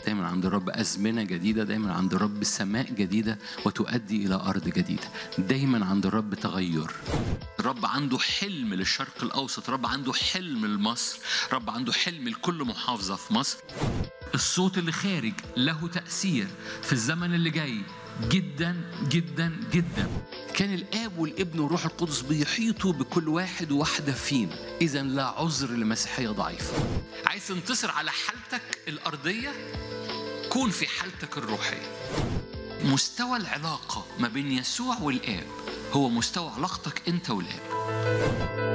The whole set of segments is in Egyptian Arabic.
دايما عند الرب أزمنة جديدة دايما عند الرب سماء جديدة وتؤدي إلى أرض جديدة دايما عند الرب تغير الرب عنده حلم للشرق الأوسط الرب عنده حلم لمصر الرب عنده حلم لكل محافظة في مصر الصوت اللي خارج له تأثير في الزمن اللي جاي جدا جدا جدا كان الاب والابن والروح القدس بيحيطوا بكل واحد وواحده فينا اذا لا عذر لمسيحيه ضعيفه عايز تنتصر على حالتك الارضيه كون في حالتك الروحيه مستوى العلاقه ما بين يسوع والاب هو مستوى علاقتك انت والاب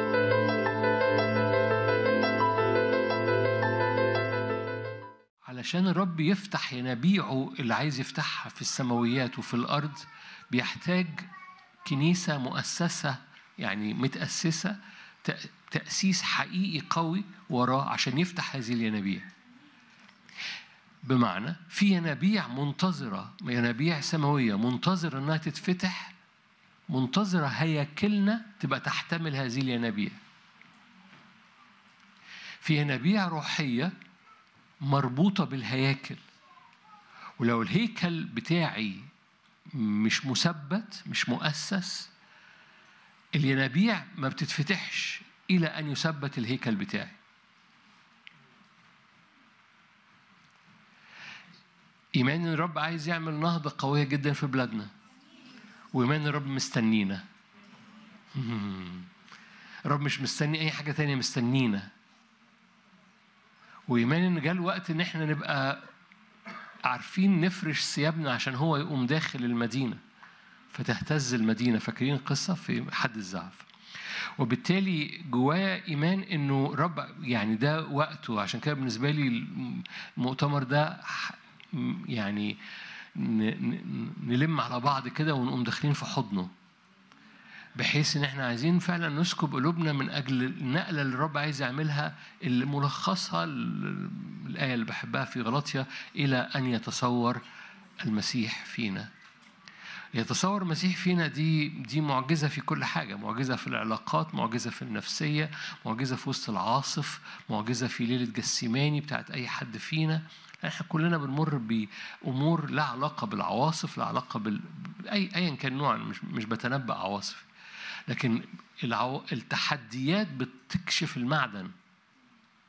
علشان الرب يفتح ينابيعه اللي عايز يفتحها في السماويات وفي الارض بيحتاج كنيسه مؤسسه يعني متاسسه تأ- تاسيس حقيقي قوي وراه عشان يفتح هذه الينابيع بمعنى في ينابيع منتظره ينابيع سماويه منتظره انها تتفتح منتظره هياكلنا تبقى تحتمل هذه الينابيع في ينابيع روحيه مربوطة بالهياكل ولو الهيكل بتاعي مش مثبت مش مؤسس الينابيع ما بتتفتحش إلى أن يثبت الهيكل بتاعي إيمان إن الرب عايز يعمل نهضة قوية جدا في بلادنا وإيمان إن الرب مستنينا الرب مش مستني أي حاجة تانية مستنينا وإيمان إن جاء الوقت إن إحنا نبقى عارفين نفرش ثيابنا عشان هو يقوم داخل المدينة فتهتز المدينة فاكرين القصة في حد الزعف وبالتالي جوايا إيمان إنه رب يعني ده وقته عشان كده بالنسبة لي المؤتمر ده ح- يعني ن- ن- نلم على بعض كده ونقوم داخلين في حضنه بحيث ان احنا عايزين فعلا نسكب قلوبنا من اجل النقله اللي الرب عايز يعملها اللي ملخصها ال- الايه اللي بحبها في غلطيا الى ان يتصور المسيح فينا يتصور المسيح فينا دي دي معجزه في كل حاجه معجزه في العلاقات معجزه في النفسيه معجزه في وسط العاصف معجزه في ليله جسيماني بتاعت اي حد فينا احنا كلنا بنمر بامور لا علاقه بالعواصف لا علاقه بال اي ايا كان نوع مش مش بتنبأ عواصف لكن العو... التحديات بتكشف المعدن